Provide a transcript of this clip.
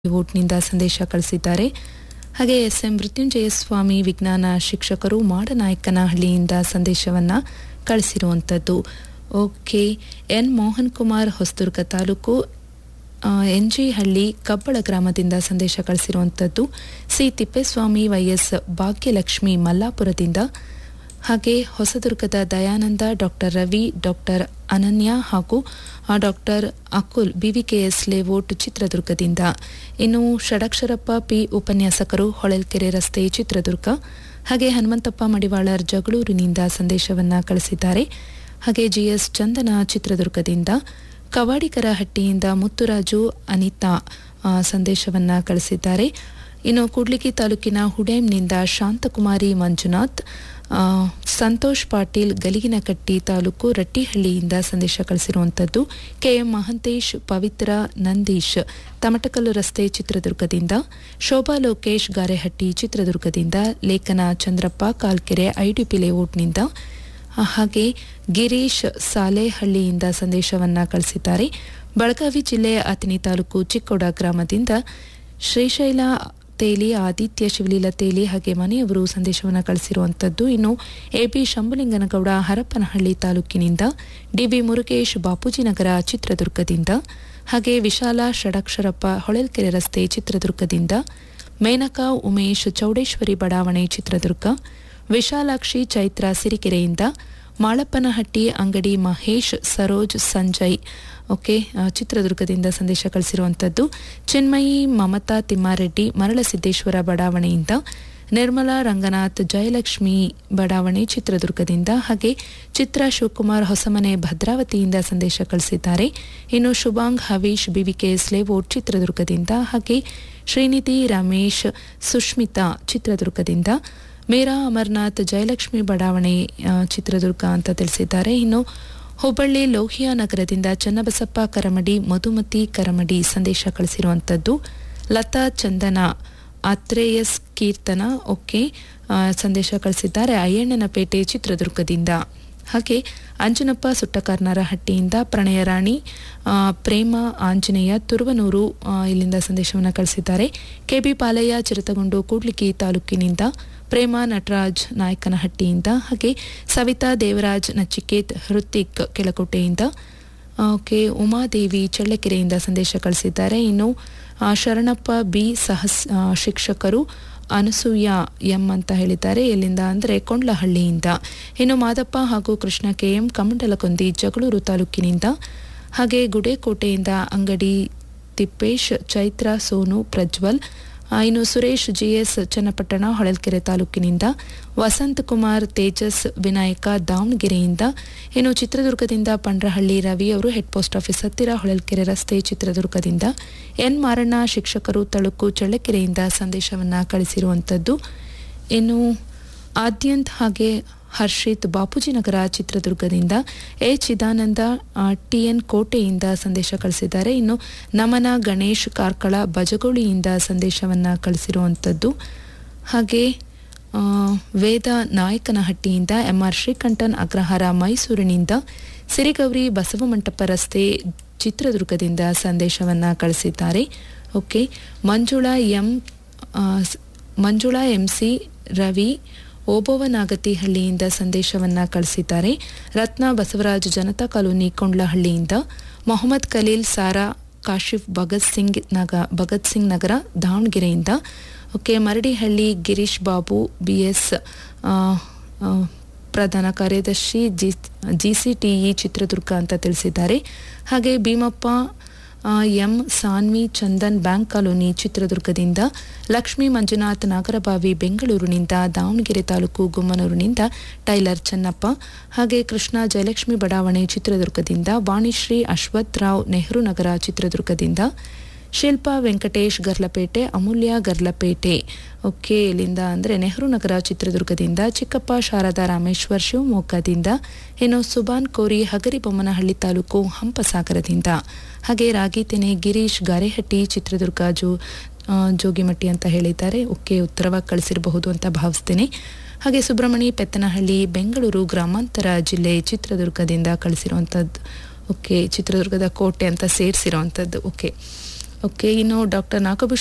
ಓಟ್ನಿಂದ ಸಂದೇಶ ಕಳಿಸಿದ್ದಾರೆ ಹಾಗೆ ಎಸ್ ಎಂ ಮೃತ್ಯುಂಜಯ ಸ್ವಾಮಿ ವಿಜ್ಞಾನ ಶಿಕ್ಷಕರು ಮಾಡನಾಯಕನಹಳ್ಳಿಯಿಂದ ಸಂದೇಶವನ್ನ ಕಳಿಸಿರುವಂಥದ್ದು okay N Mohan Kumar Hosadurga taluk N G Halli Kabbala ಗ್ರಾಮದಿಂದ ಸಂದೇಶ ಕಳಿಸಿರುವಂಥದ್ದು ಸಿ ತಿಪ್ಪೇಸ್ವಾಮಿ ವೈಎಸ್ ಭಾಗ್ಯಲಕ್ಷ್ಮಿ ಮಲ್ಲಾಪುರದಿಂದ ಹಾಗೆ ಹೊಸದುರ್ಗದ ದಯಾನಂದ ಡಾಕ್ಟರ್ ರವಿ ಡಾಕ್ಟರ್ ಅನನ್ಯ ಹಾಗೂ ಡಾಕ್ಟರ್ ಅಕುಲ್ ಬಿವಿಕೆಎಸ್ ಲೇಔಟ್ ಚಿತ್ರದುರ್ಗದಿಂದ ಇನ್ನು ಷಡಕ್ಷರಪ್ಪ ಪಿ ಉಪನ್ಯಾಸಕರು ಹೊಳಲ್ಕೆರೆ ರಸ್ತೆ ಚಿತ್ರದುರ್ಗ ಹಾಗೆ ಹನುಮಂತಪ್ಪ ಮಡಿವಾಳರ್ ಜಗಳೂರಿನಿಂದ ಸಂದೇಶವನ್ನ ಕಳಿಸಿದ್ದಾರೆ ಹಾಗೆ ಜಿಎಸ್ ಚಂದನ ಚಿತ್ರದುರ್ಗದಿಂದ ಕವಾಡಿಕರ ಹಟ್ಟಿಯಿಂದ ಮುತ್ತುರಾಜು ಅನಿತಾ ಆ, ಸಂದೇಶವನ್ನ ಕಳಿಸಿದ್ದಾರೆ ಇನ್ನು ಕೂಡ್ಲಿಗಿ ತಾಲೂಕಿನ ಹುಡೇಮ್ನಿಂದ ಶಾಂತಕುಮಾರಿ ಮಂಜುನಾಥ್ ಆ, ಸಂತೋಷ್ ಪಾಟೀಲ್ ಗಲಿಗಿನಕಟ್ಟಿ ತಾಲೂಕು ರಟ್ಟಿಹಳ್ಳಿಯಿಂದ ಸಂದೇಶ ಕಳಿಸಿರುವಂಥದ್ದು ಕೆಎಂ ಮಹಂತೇಶ್ ಪವಿತ್ರ ನಂದೀಶ್ ತಮಟಕಲ್ಲು ರಸ್ತೆ ಚಿತ್ರದುರ್ಗದಿಂದ ಶೋಭಾ ಲೋಕೇಶ್ ಗಾರೆಹಟ್ಟಿ ಚಿತ್ರದುರ್ಗದಿಂದ ಲೇಖನ ಚಂದ್ರಪ್ಪ ಕಾಲ್ಕೆರೆ ಐಡಿಪಿ ಲೇಔಟ್ನಿಂದ ಆ, ಹಾಗೆ ಗಿರೀಶ್ ಸಾಲೇಹಳ್ಳಿಯಿಂದ ಸಂದೇಶವನ್ನ ಕಳಿಸಿದ್ದಾರೆ ಬೆಳಗಾವಿ ಜಿಲ್ಲೆ ಅತನಿ ತಾಲೂಕು ಚಿಕ್ಕೋಡ ಗ್ರಾಮದಿಂದ ಶ್ರೀಶೈಲ ತೇಲಿ ಆದಿತ್ಯ ಶಿವಲೀಲ ತೇಲಿ ಹಾಗೆ ಮನೆಯವರು ಸಂದೇಶವನ್ನು ಕಳಿಸಿರುವಂಥದ್ದು ಇನ್ನು ಎಬಿ ಶಂಭುಲಿಂಗನಗೌಡ ಹರಪನಹಳ್ಳಿ ತಾಲೂಕಿನಿಂದ ಡಿಬಿ ಮುರುಗೇಶ್ ಬಾಪೂಜಿನಗರ ಚಿತ್ರದುರ್ಗದಿಂದ ಹಾಗೆ ವಿಶಾಲ ಷಡಕ್ಷರಪ್ಪ ಹೊಳಲ್ಕೆರೆ ರಸ್ತೆ ಚಿತ್ರದುರ್ಗದಿಂದ ಮೇನಕಾ ಉಮೇಶ್ ಚೌಡೇಶ್ವರಿ ಬಡಾವಣೆ ಚಿತ್ರದುರ್ಗ ವಿಶಾಲಾಕ್ಷಿ ಚೈತ್ರ ಸಿರಿಕೆರೆಯಿಂದ ಮಾಳಪ್ಪನಹಟ್ಟಿ ಅಂಗಡಿ ಮಹೇಶ್ ಸರೋಜ್ ಸಂಜಯ್ ಓಕೆ ಆ, ಚಿತ್ರದುರ್ಗದಿಂದ ಸಂದೇಶ ಕಳಿಸಿರುವಂಥದ್ದು ಚಿನ್ಮಯಿ ಮಮತಾ ತಿಮ್ಮಾರೆಡ್ಡಿ ಮರಳಸಿದ್ದೇಶ್ವರ ಬಡಾವಣೆಯಿಂದ ನಿರ್ಮಲಾ ರಂಗನಾಥ್ ಜಯಲಕ್ಷ್ಮಿ ಬಡಾವಣೆ ಚಿತ್ರದುರ್ಗದಿಂದ ಹಾಗೆ ಚಿತ್ರ ಶಿವಕುಮಾರ್ ಹೊಸಮನೆ ಭದ್ರಾವತಿಯಿಂದ ಸಂದೇಶ ಕಳಿಸಿದ್ದಾರೆ ಇನ್ನು ಶುಭಾಂಗ್ ಹವೀಶ್ ಬಿವಿಕೆಎಸ್ ಲೇಔಟ್ ಚಿತ್ರದುರ್ಗದಿಂದ ಹಾಗೆ ಶ್ರೀನಿಧಿ ರಮೇಶ್ ಸುಷ್ಮಿತಾ ಚಿತ್ರದುರ್ಗದಿಂದ ಮೀರಾ ಅಮರ್ನಾಥ್ ಜಯಲಕ್ಷ್ಮಿ ಬಡಾವಣೆ ಆ, ಚಿತ್ರದುರ್ಗ ಅಂತ ತಿಳಿಸಿದ್ದಾರೆ ಇನ್ನು ಹುಬ್ಬಳ್ಳಿ ಲೋಹಿಯಾ ನಗರದಿಂದ ಚನ್ನಬಸಪ್ಪ ಕರಮಡಿ ಮಧುಮತಿ ಕರಮಡಿ ಸಂದೇಶ ಕಳಿಸಿರುವಂಥದ್ದು ಲತಾ ಚಂದನ ಆತ್ರೇಯಸ್ ಕೀರ್ತನ ಓಕೆ ಆ, ಸಂದೇಶ ಕಳಿಸಿದ್ದಾರೆ ಅಯ್ಯಣ್ಣನಪೇಟೆ ಚಿತ್ರದುರ್ಗದಿಂದ ಹಾಗೆ ಅಂಜನಪ್ಪ ಸುಟ್ಟಕಾರ್ನರಹಟ್ಟಿಯಿಂದ ಪ್ರಣಯ ರಾಣಿ ಆ, ಪ್ರೇಮ ಆಂಜನೇಯ ತುರುವನೂರು ಆ, ಇಲ್ಲಿಂದ ಸಂದೇಶವನ್ನು ಕಳಿಸಿದ್ದಾರೆ ಕೆಬಿ ಪಾಲಯ್ಯ ಚಿರತಗೊಂಡು ಕೂಡ್ಲಿಗಿ ತಾಲೂಕಿನಿಂದ ಪ್ರೇಮ ನಟರಾಜ್ ನಾಯಕನಹಟ್ಟಿಯಿಂದ ಹಾಗೆ ಸವಿತಾ ದೇವರಾಜ್ ನಚಿಕೇತ್ ಹೃತಿಕ್ ಕೆಳಕೋಟೆಯಿಂದ ಓಕೆ ಉಮಾದೇವಿ ಚಳ್ಳಕೆರೆಯಿಂದ ಸಂದೇಶ ಕಳಿಸಿದ್ದಾರೆ ಇನ್ನು ಆ, ಶರಣಪ್ಪ ಬಿ ಸಹಸ್ ಆ, ಶಿಕ್ಷಕರು ಅನಸೂಯ ಎಂ ಅಂತ ಹೇಳಿದ್ದಾರೆ ಎಲ್ಲಿಂದ ಅಂದರೆ ಕೊಂಡ್ಲಹಳ್ಳಿಯಿಂದ ಇನ್ನು ಮಾದಪ್ಪ ಹಾಗೂ ಕೃಷ್ಣ ಕೆಎಂ ಕಮಂಡಲಕೊಂದಿ ಜಗಳೂರು ತಾಲೂಕಿನಿಂದ ಹಾಗೆ ಗುಡೇಕೋಟೆಯಿಂದ ಅಂಗಡಿ ತಿಪ್ಪೇಶ್ ಚೈತ್ರ ಸೋನು ಪ್ರಜ್ವಲ್ ಆ, ಇನ್ನು ಸುರೇಶ್ ಜಿಎಸ್ ಚನ್ನಪಟ್ಟಣ ಹೊಳಲ್ಕೆರೆ ತಾಲೂಕಿನಿಂದ ವಸಂತ್ ಕುಮಾರ್ ತೇಜಸ್ ವಿನಾಯಕ ದಾವಣಗೆರೆಯಿಂದ ಇನ್ನು ಚಿತ್ರದುರ್ಗದಿಂದ ಪಂಡ್ರಹಳ್ಳಿ ರವಿ ಅವರು ಹೆಡ್ ಪೋಸ್ಟ್ ಆಫೀಸ್ ಹತ್ತಿರ ಹೊಳಲ್ಕೆರೆ ರಸ್ತೆ ಚಿತ್ರದುರ್ಗದಿಂದ ಎನ್ ಮಾರಣ್ಣ ಶಿಕ್ಷಕರು ತಳುಕು ಚಳ್ಳಕೆರೆಯಿಂದ ಸಂದೇಶವನ್ನ ಕಳಿಸಿರುವಂಥದ್ದು ಇನ್ನು ಆದ್ಯಂತ್ ಹಾಗೆ ಹರ್ಷಿತ್ ಬಾಪೂಜಿನಗರ ಚಿತ್ರದುರ್ಗದಿಂದ ಎ ಚಿದಾನಂದ ಟಿ ಎನ್ ಕೋಟೆಯಿಂದ ಸಂದೇಶ ಕಳಿಸಿದ್ದಾರೆ ಇನ್ನು ನಮನ ಗಣೇಶ್ ಕಾರ್ಕಳ ಬಜಗೋಳಿಯಿಂದ ಸಂದೇಶವನ್ನ ಕಳಿಸಿರುವಂಥದ್ದು ಹಾಗೆ ಆ, ವೇದ ನಾಯಕನಹಟ್ಟಿಯಿಂದ ಎಂಆರ್ ಶ್ರೀಕಂಠನ್ ಅಗ್ರಹಾರ ಮೈಸೂರಿನಿಂದ ಸಿರಿಗೌರಿ ಬಸವಮಂಟಪ ರಸ್ತೆ ಚಿತ್ರದುರ್ಗದಿಂದ ಸಂದೇಶವನ್ನ ಕಳಿಸಿದ್ದಾರೆ ಓಕೆ ಮಂಜುಳಾ ಎಂ ಆ, ಸ್- ಮಂಜುಳಾ ಎಂಸಿ ರವಿ ಓಬೋವನಾಗತಿಹಳ್ಳಿಯಿಂದ ಸಂದೇಶವನ್ನ ಕಳಿಸಿದ್ದಾರೆ ರತ್ನ ಬಸವರಾಜ್ ಜನತಾ ಕಾಲೋನಿ ಕೊಂಡ್ಲಹಳ್ಳಿಯಿಂದ ಮೊಹಮ್ಮದ್ ಖಲೀಲ್ ಸಾರಾ ಕಾಶಿಫ್ ಭಗತ್ ಸಿಂಗ್ ನಗ ಭಗತ್ ಸಿಂಗ್ ನಗರ ದಾವಣಗೆರೆಯಿಂದ okay Maradihalli Girish Babu B S ಪ್ರಧಾನ ಕಾರ್ಯದರ್ಶಿ ಜಿ ಜಿಸಿಟಿಇ ಚಿತ್ರದುರ್ಗ ಅಂತ ತಿಳಿಸಿದ್ದಾರೆ ಹಾಗೆ ಭೀಮಪ್ಪ ಆ, M Sanvi Chandan bank colony ಚಿತ್ರದುರ್ಗದಿಂದ ಲಕ್ಷ್ಮೀ ಮಂಜುನಾಥ್ ನಾಗರಬಾವಿ ಬೆಂಗಳೂರಿನಿಂದ ದಾವಣಗೆರೆ ತಾಲೂಕು ಗುಮ್ಮನೂರಿನಿಂದ ಟೈಲರ್ ಚನ್ನಪ್ಪ ಹಾಗೆ ಕೃಷ್ಣ ಜಯಲಕ್ಷ್ಮಿ ಬಡಾವಣೆ ಚಿತ್ರದುರ್ಗದಿಂದ ವಾಣಿಶ್ರೀ ಅಶ್ವಥ್ ರಾವ್ ನೆಹರು ನಗರ ಚಿತ್ರದುರ್ಗದಿಂದ ಶಿಲ್ಪಾ ವೆಂಕಟೇಶ್ ಗರ್ಲಪೇಟೆ ಅಮೂಲ್ಯ ಗರ್ಲಪೇಟೆ ಓಕೆ ಇಲ್ಲಿಂದ ಅಂದರೆ ನೆಹರು ನಗರ ಚಿತ್ರದುರ್ಗದಿಂದ ಚಿಕ್ಕಪ್ಪ ಶಾರದಾ ರಾಮೇಶ್ವರ್ ಶಿವಮೊಗ್ಗದಿಂದ ಇನ್ನು ಸುಬಾನ್ ಕೋರಿ ಹಗರಿಬೊಮ್ಮನಹಳ್ಳಿ ತಾಲೂಕು ಹಂಪಸಾಗರದಿಂದ ಹಾಗೆ ರಾಗಿತೆನೆ ಗಿರೀಶ್ ಗಾರೆಹಟ್ಟಿ ಚಿತ್ರದುರ್ಗ ಜೋ ಆ, ಜೋಗಿಮಟ್ಟಿ ಅಂತ ಹೇಳಿದ್ದಾರೆ ಓಕೆ ಉತ್ತರವಾಗಿ ಕಳಿಸಿರಬಹುದು ಅಂತ ಭಾವಿಸ್ತೇನೆ ಹಾಗೆ ಸುಬ್ರಹ್ಮಣಿ ಪೆತ್ತನಹಳ್ಳಿ ಬೆಂಗಳೂರು ಗ್ರಾಮಾಂತರ ಜಿಲ್ಲೆ ಚಿತ್ರದುರ್ಗದಿಂದ ಕಳಿಸಿರುವಂಥದ್ದು ಓಕೆ ಚಿತ್ರದುರ್ಗದ ಕೋಟೆ ಅಂತ ಸೇರಿಸಿರುವಂಥದ್ದು ಓಕೆ ಓಕೆ ಇನ್ನು ಡಾಕ್ಟರ್ ನಾಗಭೂಷಣ